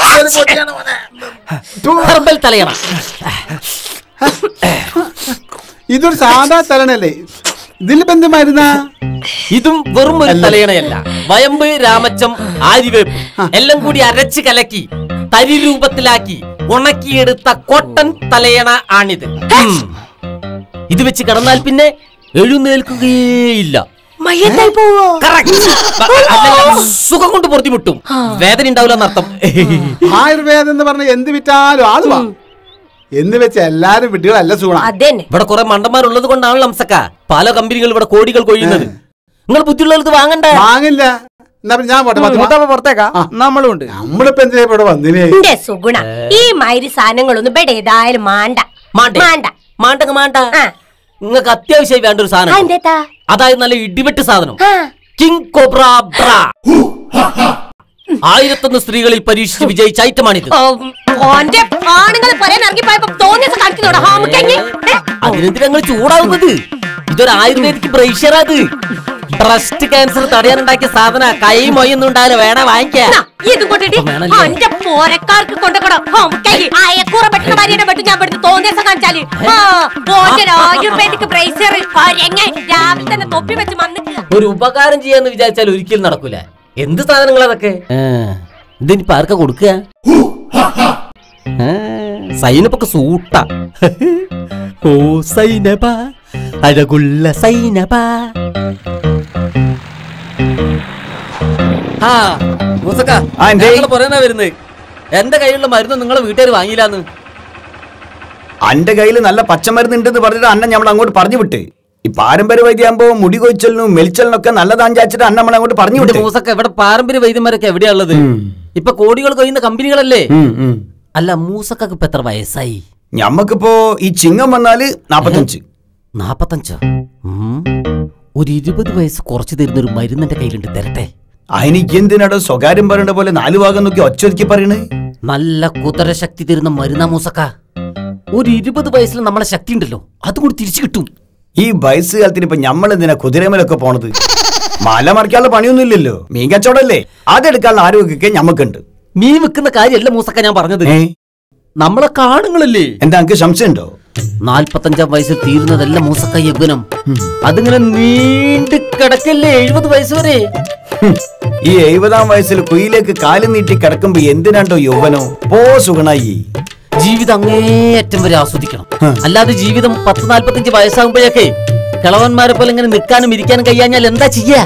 ഹെർബൽ തലയണ ഇതൊരു സാധാ തലണല്ലേ ഇതിലിപ്പോ എന്ത് മരുന്നാ ഇതും വെറും ഒരു തലയണയല്ല വയമ്പ് രാമച്ചം ആര്യവേപ്പ് എല്ലാം കൂടി അരച്ച് കലക്കി തരി രൂപത്തിലാക്കി ഉണക്കിയെടുത്ത കോട്ടൺ തലയണ ആണിത് ഉം. ഇത് വെച്ച് കിടന്നാൽ പിന്നെ എഴുന്നേൽക്കുകയേയില്ല മയ്യത്തായി പോവോ Correct. അല്ലെങ്കിൽ സുഖം കൊണ്ട് പൊറുതിമുട്ടും വേദന ഉണ്ടാവില്ല എന്നർത്ഥം ആയുർവേദം എന്ന് പറഞ്ഞ എന്ത് വിറ്റാലും ആള് വാ എന്ന് വെച്ച് എല്ലാരും വിഡ്ഢികളല്ല സുഗുണ അതന്നെ ഇവിടെ കുറെ മണ്ടന്മാരുള്ളത് കൊണ്ടാണല്ലോ അംസക്ക പല കമ്പനികൾ ഇവിടെ കോടികൾ കൊയ്യുന്നത് നിങ്ങൾ ബുദ്ധിയുള്ളത് വാങ്ങണ്ടേ വാങ്ങില്ല എന്നാ പിന്നെ ഞാൻ പോട്ടെ ഫാത്തിമ. മൂത്താപ്പ പുറത്തേക്കാ ആ. നമ്മളും ഉണ്ട് നമ്മളിപ്പോ എന്തിനാ ഇവിടെ വന്നിനെ എന്റെ സുഗുണ ഈ മാതിരി സാധനങ്ങളൊന്നും ഇവിടെ ഏതായാലും മാണ്ട മാണ്ടേ മാണ്ട മാണ്ടങ്ങ് മാണ്ട ആ. നിങ്ങൾക്ക് അത്യാവശ്യമായി വേണ്ട ഒരു ആ, സാധനം എന്തേത്താ അതായത് നല്ല ഇടിവെട്ട് സാധനം ആ. കിങ് കോബ്ര ബ്ര ആയിരത്തൊന്ന് സ്ത്രീകളിൽ പരീക്ഷിച്ച് വിജയിച്ച ഐറ്റമാണിത് ഓ, ഓന്റെ ആണുങ്ങൾ പറയാൻ ഇറങ്ങിപ്പോയപ്പോ തോന്നിയത് കാണിക്കുന്നോടാ ഹാമുക്കങ്ങി അതിനെന്തിനാ നിങ്ങൾ ചൂടാവുന്നത് ഇതൊരു ആയുർവേദിക് ബ്രേഷ്യറാത് ബ്രസ്റ്റ് ക്യാൻസർ തടയാനുണ്ടാക്കിയ സാധന കൈ മൊയ്യൊന്നും ഉണ്ടാവില്ല വേണേ വാങ്ങിക്കാ ഇത് കൊണ്ടിട്ട് വേണല്ലേ? എന്റെ പോരക്കാർക്ക് കൊണ്ടുകൂടാ ഹാമുക്കങ്ങി അയക്കൂറ പെട്ടുന്ന ഭാര്യയുടെ പെട്ടു ഞാൻ പെടുത്ത് തോന്നിയ കാണിച്ചാല് ആ ഓന്റെ ഒരു ആയുർവേദിക് ബ്രേസർ കൊരങ്ങ രാവിലെ തന്നെ തൊപ്പി വെച്ച് മന്നിക്കുക ഒരു ഉപകാരം ചെയ്യാന്ന് വിചാരിച്ചാൽ ഒരിക്കലും നടക്കൂല എന്ത് സാധനങ്ങൾ അതൊക്കെ ഇതിനിപ്പോ ആർക്കാ കൊടുക്കുക സൈനപ്പൊക്കെ സൂട്ട ഓ സൈനബ അഴകുള്ള സൈനബ ആ മൂസക്ക ആ, എന്തേ? ഞങ്ങള് പറയുന്ന വരുന്നത് എന്റെ കയ്യിലുള്ള മരുന്ന് നിങ്ങളെ വീട്ടുകാർ വാങ്ങിയില്ലാന്ന് അന്റെ കയ്യിൽ നല്ല പച്ചമരുന്ന് ഉണ്ടെന്ന് പറഞ്ഞിട്ട് അന്ന നമ്മൾ അങ്ങോട്ട് പറഞ്ഞു വിട്ട് ഈ പാരമ്പര്യ വൈദ്യാകുമ്പോ മുടി കൊയ്ച്ചലിനും മെലിച്ചലിനൊക്കെ നല്ലതാന്ന് വിചാരിച്ചിട്ട് അന്ന നമ്മൾ അങ്ങോട്ട് പറഞ്ഞു ഇവിടെ വിട്ട് മൂസക്ക ഇവിടെ പാരമ്പര്യ വൈദ്യന്മാരൊക്കെ എവിടെയാ ഉള്ളത് ഇപ്പൊ കോടികൾ കൊയ്യുന്ന കമ്പനികളല്ലേ അല്ല മൂസക്കൊക്കെ ഇപ്പൊ എത്ര വയസ്സായി ഞമ്മക്കിപ്പോ ഈ ചിങ്ങം വന്നാല് നാപ്പത്തഞ്ച് നാപ്പത്തഞ്ചോ ഉം. ഒരു ഇരുപത് വയസ്സ് കുറച്ച് തരുന്ന ഒരു മരുന്ന് എന്റെ കയ്യിലുണ്ട് തരട്ടെ അതിനിക്ക് എന്തിനാടോ സ്വകാര്യം പറയേണ്ട പോലെ നാലു ഭാഗം നോക്കി ഒച്ചൊതുക്കി പറയണേ നല്ല കുതിര ശക്തി തരുന്ന മരുന്നാ മൂസക്ക ഒരു ഇരുപത് വയസ്സിൽ നമ്മളെ ശക്തി ഉണ്ടല്ലോ അതും കൂടി തിരിച്ചു കിട്ടും ഈ വയസ്സ് കാലത്തിന് ഇപ്പൊ ഞമ്മൾ എന്തിനാ കുതിരമേലൊക്കെ പോണത് മല മറിക്കാനുള്ള പണിയൊന്നും ഇല്ലല്ലോ മീൻ കച്ചവടല്ലേ അതെടുക്കാനുള്ള ആരോഗ്യമൊക്കെ ഞമ്മക്കുണ്ട് മീൻ വെക്കുന്ന കാര്യമല്ല മൂസക്ക ഞാൻ പറഞ്ഞത് ഏ നമ്മളെ കാണുങ്ങളല്ലേ എന്താ എനിക്ക് സംശയമുണ്ടോ നാൽപ്പത്തഞ്ചാം വയസ്സിൽ തീരുന്നതല്ല മൂസക്ക യൗവനം അതിങ്ങനെ നീണ്ടു കിടക്കല്ലേ എഴുപത് വയസ്സ് വരെ ഹും. ഈ എഴുപതാം വയസ്സിൽ കുയിലേക്ക് കാലും നീട്ടി കിടക്കുമ്പോ എന്തിനാണ്ടോ യൗവനോ പോ സുഗണായി ജീവിതം അങ്ങേയറ്റം വരെ ആസ്വദിക്കണം അല്ലാതെ ജീവിതം പത്ത് നാൽപ്പത്തഞ്ച് വയസ്സാകുമ്പോഴൊക്കെ കിളവന്മാരെ പോലെ ഇങ്ങനെ നിൽക്കാനും ഇരിക്കാനും കഴിയാഞ്ഞാൽ എന്താ ചെയ്യാ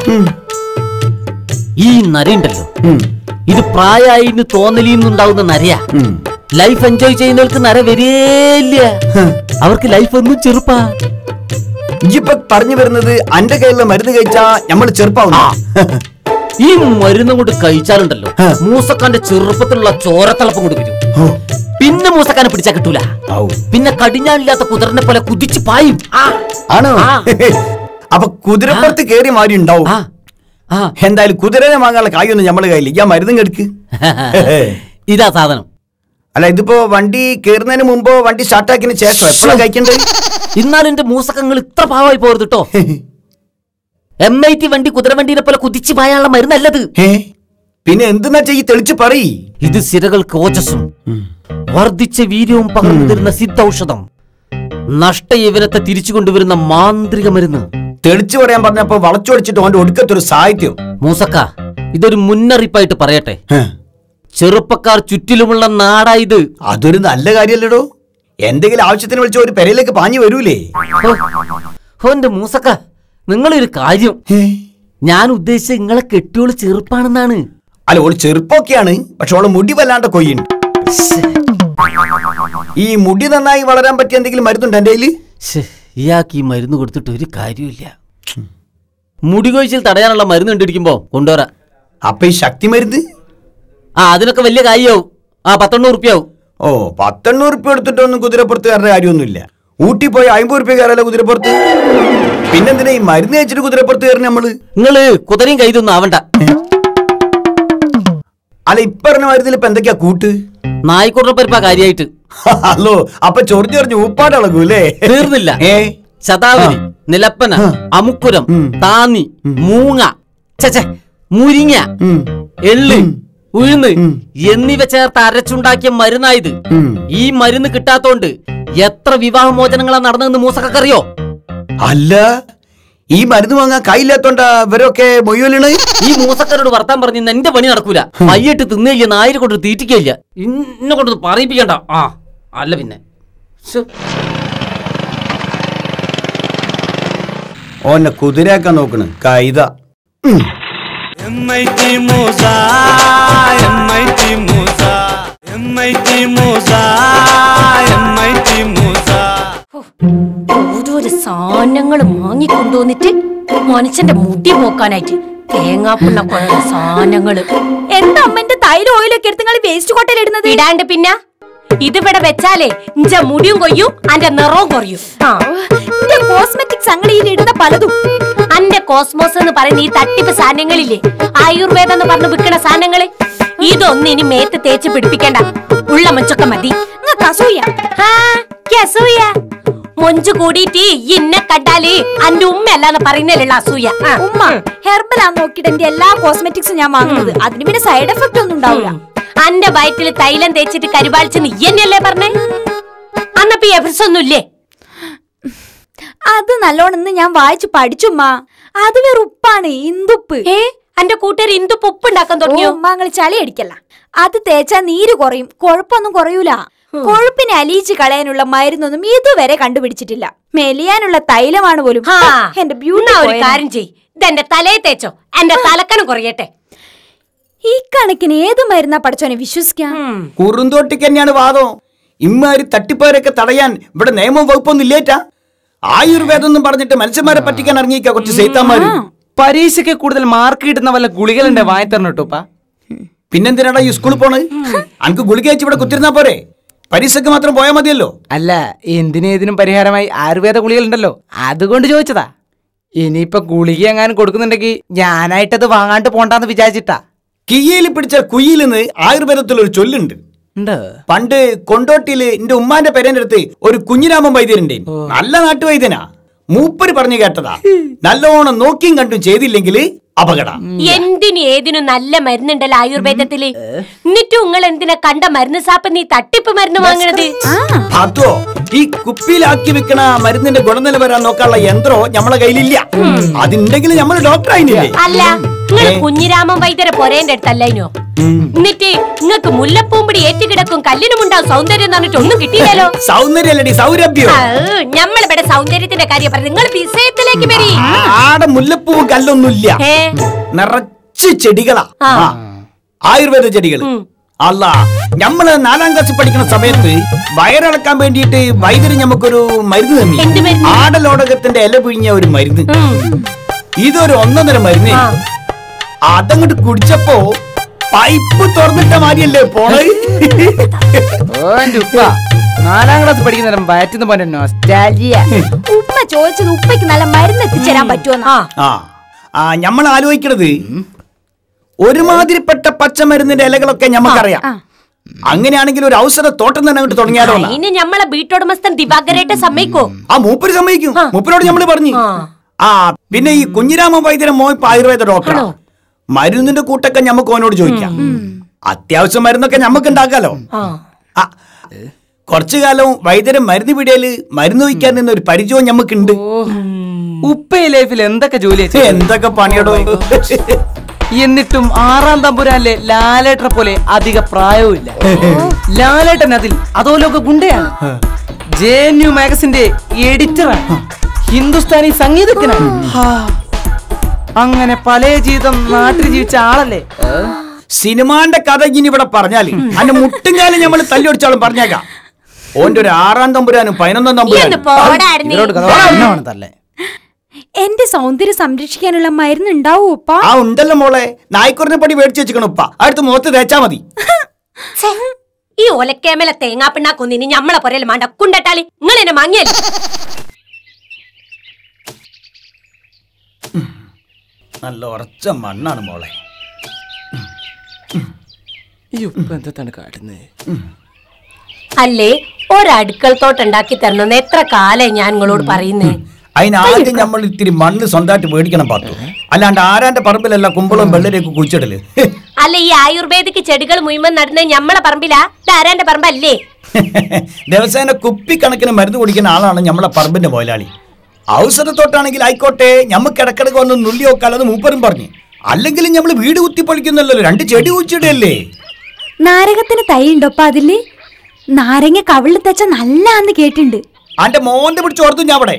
ഈ നരയുണ്ടല്ലോ ഇത് പ്രായമായിന്ന് തോന്നലിന്നുണ്ടാവുന്ന നരയാ ലൈഫ് എൻജോയ് ചെയ്യുന്നവർക്ക് നര വരേല്ല അവർക്ക് ലൈഫ് ഒന്നും ചെറുപ്പാ ഇപ്പൊ പറഞ്ഞു വരുന്നത് അന്റെ കയ്യിലുള്ള മരുന്ന് കഴിച്ചാ നമ്മൾ ചെറുപ്പാവുന്ന ഈ മരുന്ന് കൊണ്ട് കഴിച്ചാലുണ്ടല്ലോ മൂസക്കാന്റെ ചെറുപ്പത്തിലുള്ള ചോരത്തിളപ്പം കൊണ്ട് വരും പിന്നെ മൂസക്കാനെ പിടിച്ചാ കിട്ടൂല പിന്നെ കടിഞ്ഞാനില്ലാത്ത കുതിരനെ പോലെ കുതിച്ചു പായും ആ, ആണോ ആ. അപ്പൊ കുതിരപ്പുറത്ത് കേറി മാറി ഉണ്ടാവും ആ, ആ. എന്തായാലും കുതിരനെ വാങ്ങാനുള്ള കായൊന്നും നമ്മളെ കയ്യിൽ ഞാൻ മരുന്നും കെടുക്ക് ഇതാ സാധനം അല്ല ഇതിപ്പോ വണ്ടി കേറുന്നതിന് മുമ്പോ വണ്ടി സ്റ്റാർട്ടാക്കിന് ശേഷം എപ്പോഴാ കഴിക്കണ്ടേ എന്നാലും എന്റെ മൂസക്കങ്ങൾ ഇത്ര പാവായി പോരുത് കേട്ടോ എം ഐ ടി വണ്ടി കുതിരവണ്ടീനെ പോലെ കുതിച്ചു പായാനുള്ള മരുന്നല്ലത് ഏ? പിന്നെ എന്തെന്നാ ചെയ്യി തെളിച്ച് പറയ് ഇത് സിരകൾക്ക് ഓജസ്സും വർദ്ധിച്ച വീര്യവും പകർന്നു തരുന്ന സിദ്ധൌഷധം നഷ്ടയവനത്തെ തിരിച്ചു കൊണ്ടുവരുന്ന മാന്ത്രിക മരുന്ന് തെളിച്ച് പറയാൻ പറഞ്ഞപ്പോ വളച്ചൊടിച്ചിട്ട് ഓന്റെ ഒടുക്കത്തൊരു സാഹിത്യം മൂസക്ക ഇതൊരു മുന്നറിയിപ്പായിട്ട് പറയട്ടെ ഹേ, ചെറുപ്പക്കാർ ചുറ്റിലുമുള്ള നാടായത് അതൊരു നല്ല കാര്യല്ലടോ എന്തെങ്കിലും ആവശ്യത്തിന് വിളിച്ച ഒരു പെരയിലേക്ക് പാഞ്ഞു വരൂലേ ഹോ, ഹോ എന്റെ മൂസക്ക നിങ്ങളൊരു കാര്യം ഏ? ഞാൻ ഉദ്ദേശിച്ച നിങ്ങളെ കെട്ടിയോള് ചെറുപ്പാണെന്നാണ് അല്ല ഓള് ചെറുപ്പമൊക്കെയാണ് പക്ഷെ ഓള് മുടി വല്ലാണ്ട് കൊയ്യുണ്ട് ഈ മുടി നന്നായി വളരാൻ പറ്റിയ എന്തെങ്കിലും മരുന്നുണ്ട് എന്റെ കയ്യില് ശ്ശേ, ഇയാൾക്ക് ഈ മരുന്ന് കൊടുത്തിട്ട് ഒരു കാര്യമില്ല മുടി കൊഴിച്ചിൽ തടയാനുള്ള മരുന്ന് കണ്ടിരിക്കുമ്പോ കൊണ്ടുവരാ അപ്പൊ ഈ ശക്തി മരുന്ന് ആ അതിനൊക്കെ വലിയ കാര്യമാവും ആ പത്തെണ്ണൂറ് റുപ്യാവും ഓ പത്തെണ്ണൂറ് ഉറുപ്പ്യ എടുത്തിട്ടൊന്നും കുതിരപ്പുറത്ത് കയറുന്ന കാര്യമൊന്നുമില്ല ഊട്ടി പോയി അമ്പത് ഉറുപ്പ്യ കയറല്ലോ കുതിരപ്പുറത്ത് പിന്നെന്തിനാ ഈ മരുന്ന് കഴിച്ചിട്ട് കുതിരപ്പുറത്ത് കയറുന്ന നമ്മള് നിങ്ങള് കുതിരയും കൈതൊന്നും ആവണ്ട അല്ല ഇപ്പറഞ്ഞ മരുന്നിൽ ഇപ്പൊ എന്തൊക്കെയാ കൂട്ട് നായിക്കോട്ടെ പരിപ്പാ കാര്യമായിട്ട് അല്ലോ അപ്പൊ ചൊറിഞ്ഞു ചൊറിഞ്ഞ് ഉപ്പാടളകൂല്ലേ തീർന്നില്ല ഏ ശതാവരി നിലപ്പന അമുക്കുരം താന്നി മൂങ്ങ ചച്ച മുരിങ്ങ ഉം. എള്ള് ഉഴുന്ന് എന്നിവ ചേർത്ത് അരച്ചുണ്ടാക്കിയ മരുന്നായത് ഉം. ഈ മരുന്ന് കിട്ടാത്തോണ്ട് എത്ര വിവാഹമോചനങ്ങളാ നടന്നതെന്ന് മൂസക്കറിയോ അല്ല ഈ മരുന്ന് വാങ്ങാൻ കയ്യില്ലാത്തോണ്ടാ ഇവരൊക്കെ മൊയ്യൊലിണ് ഈ മൂസക്കരോട് വർത്താൻ പറഞ്ഞ് ഇന്ന് എന്റെ പണി നടക്കൂല വയ്യിട്ട് തിന്നില്ല നായരെ കൊണ്ട് തീറ്റിക്കില്ല ഇന്നെ കൊണ്ട് പറയിപ്പിക്കണ്ട ആ അല്ല പിന്നെ ശ്ശോ. ഓന്നെ കുതിരയാക്കാൻ നോക്കണ് കൈത MIT Musa MIT Musa MIT Musa MIT Musa ഓരോരോ സാധനങ്ങൾ വാങ്ങിക്കൊണ്ടുവന്നിട്ട് മനുഷ്യന്റെ മുടി പോക്കാനായിട്ട് തേങ്ങാപ്പുള്ള കുറെ സാധനങ്ങള് എന്താ അമ്മന്റെ തൈല ഓയിലൊക്കെ എടുത്ത് നിങ്ങൾ വേസ്റ്റ് കോട്ടയിൽ ഇടുന്നത് ഇടാണ്ട് പിന്നെ ഇതിവിടെ വെച്ചാലേ ഇഞ്ച മുടിയും കൊയ്യും അന്റെ നിറവും കുറയും ആ എന്റെ കോസ്മെറ്റിക്സ് അങ്ങടിയിൽ ഇടുന്ന പലതും അന്റെ കോസ്മോസ് എന്ന് പറയുന്ന ഈ തട്ടിപ്പ് സാധനങ്ങളില്ലേ ആയുർവേദം എന്ന് പറഞ്ഞ് വിൽക്കണ സാധനങ്ങള് ഇതൊന്നും ഇനി മേത്ത് തേച്ച് പിടിപ്പിക്കണ്ട ഉള്ള മൊഞ്ചൊക്കെ മതി നിങ്ങൾക്ക് അസൂയ ആ, ക്ക് അസൂയ മൊഞ്ച് കൂടിയിട്ട് ഇന്നെ കണ്ടാല് അന്റെ ഉമ്മ അല്ലാന്ന് പറയുന്നതിലുള്ള അസൂയ ആ. ഉമ്മ ഹെർബൽ ആന്ന് നോക്കിയിട്ട് എന്റെ എല്ലാ കോസ്മെറ്റിക്സും ഞാൻ വാങ്ങുന്നത് അതിന് പിന്നെ സൈഡ് എഫക്ട് ഒന്നും ഉണ്ടാവില്ല അന്റെ വയറ്റില് തൈലം തേച്ചിട്ട് കരുവാളിച്ച് നീ എന്നല്ലേ പറഞ്ഞേ അന്നപ്പോ എഫർസ് ഒന്നുമില്ലേ അത് നല്ലോണം ഇന്ന് ഞാൻ വായിച്ച് പഠിച്ചുമ്മ അത് വേറെ ഉപ്പാണ് ഇന്ദുപ്പ് ഏ അന്റെ കൂട്ടുകാർ ഇന്ദു ഉപ്പുണ്ടാക്കാൻ തുടങ്ങിയോ ഉമ്മ നിങ്ങൾ ചളി അടിക്കല്ല അത് തേച്ചാ നീര് കുറയും കൊഴുപ്പൊന്നും കുറയൂല കൊഴുപ്പിനെ അലിയിച്ച് കളയാനുള്ള മരുന്നൊന്നും ഇതുവരെ കണ്ടുപിടിച്ചിട്ടില്ല മെലിയാനുള്ള തൈലമാണ് പോലും ആ, എന്റെ ബ്യൂട്ടി എന്നാ ഒരു കാര്യം ചെയ് ഇതെന്റെ തലയെ തേച്ചോ എന്റെ തലക്കനം കുറയട്ടെ ഈ കണക്കിന് ഏത് മരുന്നാ പഠിച്ചോനെ വിശ്വസിക്കാം ഉം. കുറുന്തോട്ടിക്ക് തന്നെയാണ് വാദം ഇമ്മാരി തട്ടിപ്പേരൊക്കെ തടയാൻ ഇവിടെ നിയമം വകുപ്പൊന്നും ഇല്ലേറ്റാ ആയുർവേദം എന്നും പറഞ്ഞിട്ട് മനുഷ്യന്മാരെ പറ്റിക്കാൻ ഇറങ്ങിയിരിക്കുക കുറച്ച് സൈത്താന്മാര് പരീക്ഷയ്ക്ക് കൂടുതൽ മാർക്ക് കിട്ടുന്ന വല്ല ഗുളികളുണ്ട് വാങ്ങി തരണം കേട്ടോപ്പാ പിന്നെന്തിനാടാ ഈ സ്കൂളിൽ പോണ് അനക്ക് ഗുളിക വെച്ച് ഇവിടെ കുത്തിരുന്നാ പോരെ പരീക്ഷയ്ക്ക് മാത്രം പോയാൽ മതിയല്ലോ അല്ല എന്തിനേതിനും പരിഹാരമായി ആയുർവേദ ഗുളികളുണ്ടല്ലോ അതുകൊണ്ട് ചോദിച്ചതാ ഇനിയിപ്പൊ ഗുളിക എങ്ങാനും കൊടുക്കുന്നുണ്ടെങ്കിൽ ഞാനായിട്ടത് വാങ്ങാണ്ട് പോണ്ടാന്ന് വിചാരിച്ചിട്ടാ കിയ്യയിൽ പിടിച്ച കുയിലെന്ന് ആയുർവേദത്തിൽ ഒരു ചൊല്ലുണ്ട് ഉണ്ട് പണ്ട് കൊണ്ടോട്ടിയില് എന്റെ ഉമ്മാന്റെ പേരന്റെ അടുത്ത് ഒരു കുഞ്ഞിരാമൻ വൈദ്യരുണ്ട് നല്ല നാട്ടുവൈദ്യനാ മൂപ്പര് പറഞ്ഞു കേട്ടതാ നല്ലോണം നോക്കിയും കണ്ടും ചെയ്തില്ലെങ്കിൽ അപകട എന്തിനും ഏതിനും നല്ല മരുന്നുണ്ടല്ലോ ആയുർവേദത്തില് എന്നിട്ടും നിങ്ങൾ എന്തിനാ കണ്ട മരുന്ന് സാപ്പ് നീ തട്ടിപ്പ് മരുന്ന് വാങ്ങണത് അതോ ഈ കുപ്പിയിലാക്കി വെക്കണ മരുന്നിന്റെ ഗുണനിലവാരം നോക്കാനുള്ള യന്ത്രോ നമ്മളെ കയ്യിലില്ല അതുണ്ടെങ്കിൽ നമ്മൾ ഡോക്ടർ ആയില്ലേ അല്ല നിങ്ങൾ ഏ. കുഞ്ഞിരാമൻ വൈദ്യരെ പൊരേന്റെ അടുത്തല്ലോ എന്നിട്ട് നിങ്ങക്ക് മുല്ലപ്പൂമ്പിടി ഏറ്റുകിടക്കും കല്ലിനും ഉണ്ടാവും സൗന്ദര്യം എന്ന് പറഞ്ഞിട്ട് ഒന്നും കിട്ടിയില്ലല്ലോ സൗന്ദര്യല്ലടി സൗരഭ്യം നമ്മളിവിടെ സൗന്ദര്യത്തിന്റെ കാര്യം പറഞ്ഞു നിങ്ങൾ വിഷയത്തിലേക്ക് വരി ആടെ മുല്ലപ്പൂവ് കല്ലൊന്നുമില്ല ഏ നിറച്ച് ചെടികളാ ആ. ആ. ആയുർവേദ ചെടികൾ അല്ല നമ്മള് നാലാം ക്ലാസ് പഠിക്കുന്ന സമയത്ത് വയറിളക്കാൻ വേണ്ടിയിട്ട് വൈദ്യുതി നമുക്കൊരു മരുന്ന് എന്ത് തന്നെ മരുന്ന്? ആടലോടകത്തിന്റെ ഇല പിഴിഞ്ഞ ഒരു മരുന്ന് ഉം. ഇതൊരു ഒന്നൊന്നര മരുന്ന് ആ. അതങ്ങോട്ട് കുടിച്ചപ്പോ പൈപ്പ് തുറന്നിട്ട മാതിരിയല്ലേ പോണേ ഓ എന്റെ ഉപ്പ നാലാം ക്ലാസ് പഠിക്കുന്ന വയറ്റുന്ന പോലെ നൊസ്റ്റാൾജിയ ഉമ്മ ചോദിച്ചത് ഉപ്പയ്ക്ക് നല്ല മരുന്ന് എത്തിച്ചേരാൻ പറ്റുമെന്നാ ആ ആ ആ നമ്മൾ ആലോചിക്കണത് ഒരുമാതിരിപ്പെട്ട പച്ചമരുന്നിന്റെ ഇലകളൊക്കെ ഞമ്മക്കറിയാം ആ. അങ്ങനെയാണെങ്കിൽ ഒരു ഔഷധ തോട്ടം തന്നെ അങ്ങോട്ട് തുടങ്ങിയാലോ എന്നാ? അതിന് നമ്മളെ വീട്ടുടമസ്ഥൻ ദിവാകരായിട്ട് സമ്മതിക്കോ ആ മൂപ്പര് സമ്മതിക്കും ആ. മൂപ്പരോട് നമ്മള് പറഞ്ഞു ആ. ആ പിന്നെ ഈ കുഞ്ഞിരാമൻ വൈദ്യരെ മോ ഇപ്പൊ ആയുർവേദ ഡോക്ടറാണ് ആണോ? മരുന്നിന്റെ കൂട്ടൊക്കെ ഞമ്മക്ക് അവനോട് ചോദിക്കാം അത്യാവശ്യം മരുന്നൊക്കെ ഞമ്മക്ക് ഉണ്ടാക്കാലോ ആ ആ കുറച്ചു കാലം വൈദ്യരെ മരുന്ന് പിടിയാല് മരുന്ന് വയ്ക്കാൻ നിന്ന ഒരു പരിചയവും ഞമ്മക്കുണ്ട് ഉപ്പ ഈ ലൈഫിൽ എന്തൊക്കെ ജോലിയാ ചെയ്തത്? എന്തൊക്കെ പണിയടോ എന്നിട്ടും ആറാം തമ്പുരാനിലെ ലാലേട്ടനെ പോലെ അധിക പ്രായവുമില്ല ലാലേട്ടൻ അതിൽ അതോലൊക്കെ ഗുണ്ടയാണ് ജെ എൻ യു മാഗസിന്റെ എഡിറ്ററാണ് ഹിന്ദുസ്ഥാനി സംഗീതജ്ഞനാണ് ഹാ. അങ്ങനെ പല ജീവിതം നാട്ടിൽ ജീവിച്ച ആളല്ലേ സിനിമാന്റെ കഥ ഇനി ഇവിടെ പറഞ്ഞാല് അന്റെ മുട്ടുംകാലം ഞമ്മള് തല്ലിയൊടിച്ചാളും പറഞ്ഞേക്കാം ഓന്റെ ഒരു ആറാം തമ്പുരാനും പതിനൊന്നാം ഈ ഒന്ന് തമ്പുരാനും പോടായിരുന്നു ഇവരോട് കഥ പറ, എന്നെ വേണം തല്ലാൻ. എന്റെ സൗന്ദര്യം സംരക്ഷിക്കാനുള്ള മരുന്ന് ഉണ്ടാവൂ ഉപ്പ ആ ഉണ്ടല്ലോ മോളെ നായ്ക്കുറിനെ പടി മേടിച്ചു വെച്ചിക്കണം ഉപ്പ അടുത്ത് മുഖത്ത് തേച്ചാ മതി ഛെ, ഈ ഒലക്കേമല തേങ്ങാപ്പിണ്ണാക്കൊന്നിനി ഞമ്മളെ പൊരയിൽ മാണ്ട കുണ്ടട്ടാളി നിങ്ങൾ എന്നെ മങ്ങിയല്ലേ നല്ല ഉറച്ച മണ്ണാണ് മോളെ ഈ ഉപ്പ എന്താണ് കാട്ടുന്നത് അല്ലേ ഒരടുക്കൾ തോട്ടുണ്ടാക്കി തരണമെന്ന് എത്ര കാലം ഞാൻ നിങ്ങളോട് പറയുന്നേ അതിനാദ്യം നമ്മൾ ഇത്തിരി മണ്ണ് സ്വന്തമായിട്ട് മേടിക്കണം പാത്തു അല്ലാണ്ട് ആരാന്റെ പറമ്പിലല്ല കുമ്പളവും വെള്ളരിയൊക്കെ കുഴിച്ചിടല് അല്ല ഈ ആയുർവേദിക് ചെടികൾ മുഴുവൻ നടുന്നത് ഞമ്മളെ പറമ്പിലാ ഇതാരാന്റെ പറമ്പല്ലേ ദിവസേന കുപ്പിക്കണക്കിന് മരുന്ന് കുടിക്കുന്ന ആളാണ് നമ്മളെ പറമ്പിന്റെ മുതലാളി ഔഷധത്തോട്ടാണെങ്കിൽ ആയിക്കോട്ടെ ഞമ്മക്ക് ഇടക്കിടക്ക് വന്ന് നുള്ളി നോക്കാലെന്ന് മൂപ്പരും പറഞ്ഞു അല്ലെങ്കിൽ നമ്മൾ വീട് കുത്തിപ്പൊളിക്കുന്നല്ലോ രണ്ട് ചെടി കുഴിച്ചിടല്ലേ നാരകത്തിന് തൈ ഉണ്ടോപ്പ അതില് നാരങ്ങ കവിളിൽ തെച്ച നല്ലാന്ന് കേട്ടിണ്ട് അന്റെ മോന്റെ പിടിച്ച് ഓർത്തു ഞാൻ അവിടെ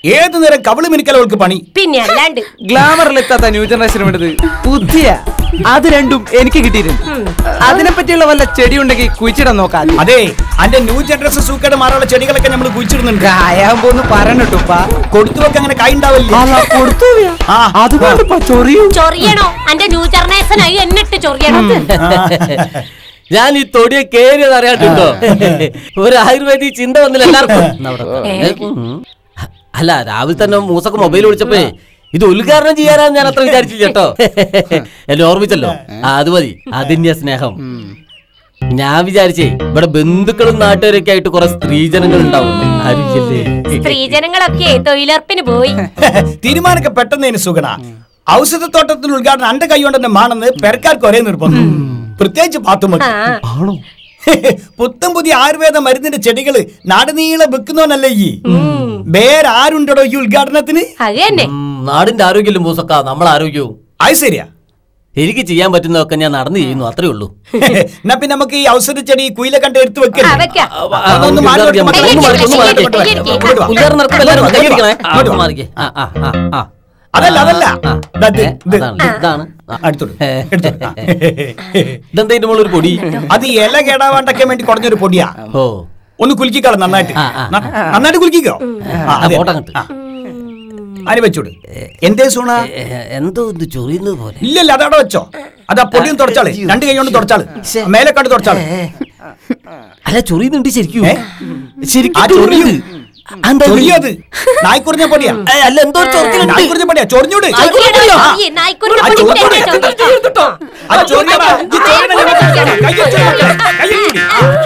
ഏത് നേരം കവിള് മിനിക്കൽ അവൾക്ക് പണി പിന്നെ അല്ലാണ്ട് ഗ്ലാമറിലെത്താത്ത ന്യൂ ജനറേഷൻ വേണ്ടത് ബുദ്ധിയ അത് രണ്ടും എനിക്ക് കിട്ടിയിട്ടുണ്ട് അതിനെ പറ്റിയുള്ള വല്ല ചെടി ഉണ്ടെങ്കിൽ കുഴിച്ചിടാൻ നോക്കാം അതെ അന്റെ ന്യൂ ജനറേഷൻ സൂക്കേട് മാറാനുള്ള ചെടികളൊക്കെ നമ്മൾ കുഴിച്ചിടുന്നുണ്ട് കായാകുമ്പോ ഒന്ന് പറയണട്ടുപ്പാ കൊടുത്തു വെക്കാൻ അങ്ങനെ കായ് ഉണ്ടാവില്ല കൊടുത്തു ആ. അതുകൊണ്ട് ചൊറിയും ചൊറിയണോ അന്റെ ന്യൂ ജനറേഷനായി എന്നിട്ട് ചൊറിയണം ഞാൻ ഈ തൊടിയെ കേറിയത് അറിയാട്ടുണ്ടോ ഒരു ആയുർവേദിക് ചിന്ത വന്നില്ല എല്ലാവർക്കും എന്നാ അവിടെ വെക്കാം. ഉം. അല്ല രാവിലെ തന്നെ മൂസക്ക് മൊബൈൽ വിളിച്ചപ്പോ ഇത് ഉദ്ഘാടനം ചെയ്യാനാണ് ഞാൻ അത്ര വിചാരിച്ചില്ല കേട്ടോ എന്നെ ഓർമ്മിച്ചല്ലോ ആ, അത് മതി അതിന്റെ സ്നേഹം ഞാൻ വിചാരിച്ചേ ഇവിടെ ബന്ധുക്കളും നാട്ടുകാരൊക്കെ ആയിട്ട് കുറെ സ്ത്രീജനങ്ങൾ ഉണ്ടാവും ആരുമില്ലേ സ്ത്രീജനങ്ങളൊക്കെ തൊഴിലുറപ്പിന് പോയി തീരുമാനമൊക്കെ പെട്ടെന്ന് സുഗണ ഔഷധത്തോട്ടത്തിന് ഉദ്ഘാടനം അന്റെ കൈ കൊണ്ട് തന്നെ മാണെന്ന് പെരക്കാർക്ക് ഒരേ നിർബന്ധം പ്രത്യേകിച്ച് പാത്തുമതി ആ പുത്തം പുതിയ ആയുർവേദ മരുന്നിന്റെ ചെടികള് നാടുനീളെ വെക്കുന്നവനല്ലേ ഈ വേറെ ആരുണ്ടോ ഈ ഉദ്ഘാടനത്തിന് അത് തന്നെ ഉം, നാടിന്റെ ആരോഗ്യം മൂസക്ക നമ്മളെ ആരോഗ്യവും അത് ശരിയാ എനിക്ക് ചെയ്യാൻ പറ്റുന്നതൊക്കെ ഞാൻ നടന്നു ചെയ്യുന്നു അത്രേ ഉള്ളൂ എന്നാ പിന്നെ നമുക്ക് ഈ ഔഷധ ചെടി കുയിലെ കണ്ട് എടുത്തു ആ, വെക്കല്ലേ വെക്കാം അതൊന്ന് മാറി ഉദ്ഘാടനം കൊടുക്ക്, ഒന്ന് മാറി, ഒന്ന് മാറി, ഇങ്ങോട്ട് വാ, കയ്യടിക്ക്, ഇങ്ങോട്ട് വാ. ഉദ്ഘാടനം നടക്കുമ്പോൾ എല്ലാവരും ഇങ്ങോട്ട് വാ, കൈയടിക്കണേ. ആ, ഇങ്ങോട്ട് വാ. മാറിക്കേ. ആ, ആ, ആ, ആ. അതല്ല, അതല്ല. ആ, ദാ ഇത്, ഏ, ഇത്. അതാണ്, ഇതാണ് ആ. അടുത്തോട്ട്, എടുത്തോട്ട്. ആ. ഇതെന്താ ഇതിന്റെ മുകളിൽ ഒരു പൊടി അത് ഇല കേടാവാണ്ടൊക്കെ വേണ്ടി കുറഞ്ഞൊരു പൊടിയാ ഓ ഒന്ന് കുലുക്കിക്കള നന്നായിട്ട് ആ, ആ. ന- നന്നായിട്ട് കുലുക്കിക്കോ ആ, ആ, അതെ. പോട്ടെ അങ്ങട്ട്. ആ. അതിന് വെച്ചോട് എന്തേ സൂണ ഏ, എന്തോ ഇത് ചൊറിയുന്നത് പോലെ ഇല്ലല്ല അതവിടെ വെച്ചോ അതാ പൊടിയും തുടച്ചാള് രണ്ട് കൈ കൊണ്ട് തുടച്ചാള് മേലെ കണ്ട് തുടച്ചാള് അല്ല ചൊറിയുന്നുണ്ട് ശരിക്കും ഏ? ശരിക്കും ആ ചൊറിയും ചൊറിയുന്നുണ്ട്. എന്താ ഇത്? ചൊറിയത് നായ്ക്കുറിഞ്ഞ പൊടിയാ ഏ, അല്ല എന്തോ ഒരു ചൊറിച്ചിലുണ്ട്. നായ്ക്കുറിഞ്ഞ പൊടിയാ ചൊറിഞ്ഞൂട് ചൊറിയണോ? ചൊറിയ്, നായ്ക്കുരുടെ ആ, പൊടി ചൊറിഞ്ഞൂട്. ഇട്ടേ, ചൊറിയ്. ആ ചൊറിയടാ. ഈ ചൊറിയണ ഞാൻ വെച്ചോളാം. കൈ വെച്ചോ, മക്കളെ. കൈ വെച്ചോടി.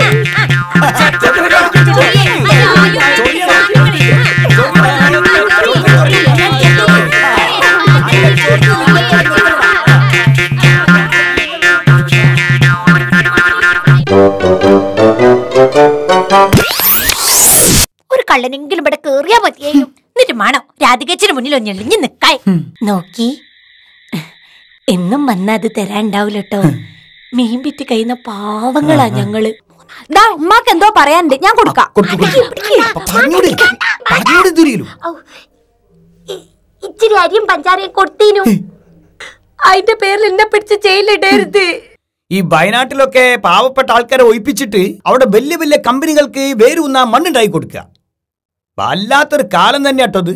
ഒരു കള്ളനെങ്കിലും ഇവിടെ കേറിയാ മതിയായിരുന്നു എന്നിട്ട് മാണോ രാധികച്ചിന് മുന്നിൽ ഒഞ്ഞെളിഞ്ഞ് നിക്കായി നോക്കി എന്നും വന്ന അത് തരാണ്ടാവില്ല കേട്ടോ മീൻ വിറ്റ് കഴിയുന്ന പാവങ്ങളാ ഞങ്ങള് ദാ ഉമ്മാക്ക് എന്തോ പറയാനുണ്ട് ഞാൻ കൊടുക്കാം കൊടുക്ക്, കൊടുക്ക്. അപ്പൊ പറഞ്ഞൂടെ പറഞ്ഞൂടെ ദുരിയിലും ഔ, ഇ- ഇച്ചിരി അരിയും പഞ്ചാരയും കൊടുത്തീനു അതിന്റെ പേരിൽ എന്നെ പിടിച്ച് ജയിലിടരുത് ഈ വയനാട്ടിലൊക്കെ പാവപ്പെട്ട ആൾക്കാരെ ഒഴിപ്പിച്ചിട്ട് അവിടെ വലിയ വലിയ കമ്പനികൾക്ക് വേരൂന്ന മണ്ണുണ്ടായി കൊടുക്കുക വല്ലാത്തൊരു കാലം തന്നെ കേട്ടത്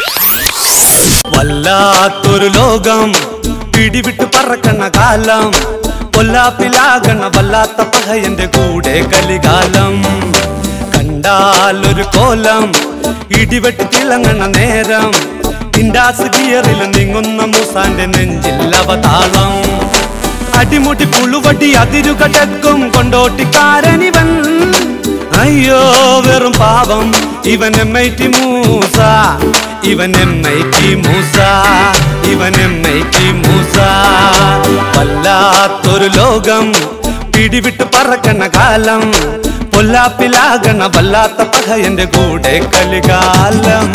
വല്ലാത്തൊരു ലോകം പിടിവിട്ട് പറക്കണ കാലം പൊല്ലാപ്പിലാകണ വല്ലാത്ത പഹയന്റെ കൂടെ കലികാലം കണ്ടാലൊരു കോലം ഇടിവെട്ടി തിളങ്ങണ നേരം ഇൻഡാസ് ഗിയറിൽ നീങ്ങുന്ന മൂസാന്റെ നെഞ്ചിൽ അവതാളം അടിമുടി പുളുവടി അതിരുകടക്കും കൊണ്ടോട്ടിക്കാരനിവൻ അയ്യോ വെറും പാവം ഇവൻ എം ഐ ടി മൂസ ഇവൻ എം ഐ ടി മൂസ ഇവൻ എം ഐ ടി മൂസ വല്ലാത്തൊരു ലോകം പിടിവിട്ട് പറക്കണ കാലം പൊല്ലാപ്പിലാകണ വല്ലാത്ത പഹയന്റെ കൂടെ കലികാലം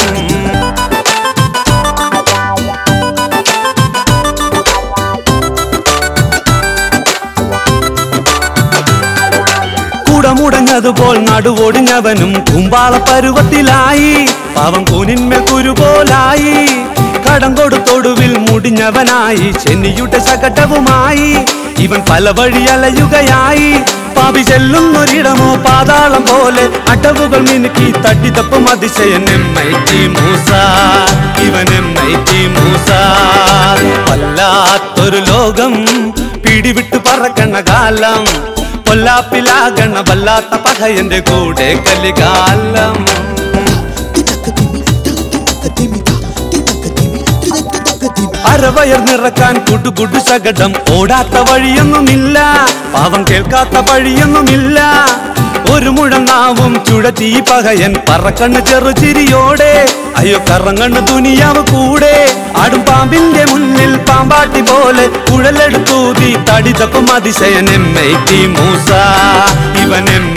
കുടമുടഞ്ഞതുപോൽ നടുവൊടിഞ്ഞവനും കുമ്പാള പരുവത്തിലായി പാവം കൂനിന്മേൽ കുരുപോലായി കടം കൊടുത്തൊടുവിൽ മുടിഞ്ഞവനായി ചെന്നിയുടെ ശകടവുമായി ഇവൻ പല വഴി അലയുകയായി പാപി ചെല്ലുന്നൊരിടമോ പാതാളം പോലെ അടവുകൾ മിനുക്കി തട്ടിത്തപ്പും അതിശയൻ എം ഐ ടി മൂസ ഇവൻ എം ഐ ടി മൂസ വല്ലാത്തൊരു ലോകം പിടിവിട്ട് പറക്കണ കാലം പൊല്ലാപ്പിലാകണ വല്ലാത്ത പഹയന്റെ കൂടെ കലികാലം അരവയർ നിറക്കാൻ കുടുകുടു ശകടം ഓടാത്ത വഴിയൊന്നുമില്ല പാവം കേൾക്കാത്ത വഴിയൊന്നുമില്ല ഒരു മുഴനാവും ചുഴറ്റി പകയൻ പറക്കണ്ണ് ചെറുചിരിയോടെ അയ്യോ കറങ്ങണ്ണ് തുനിയാവ് കൂടെ ആടും പാമ്പിന്റെ മുന്നിൽ പാമ്പാട്ടി പോലെ കുഴലെടുത്തൂതി തടിതപ്പം അതിശയൻ എം ഐ ടി മൂസ ഇവൻ എം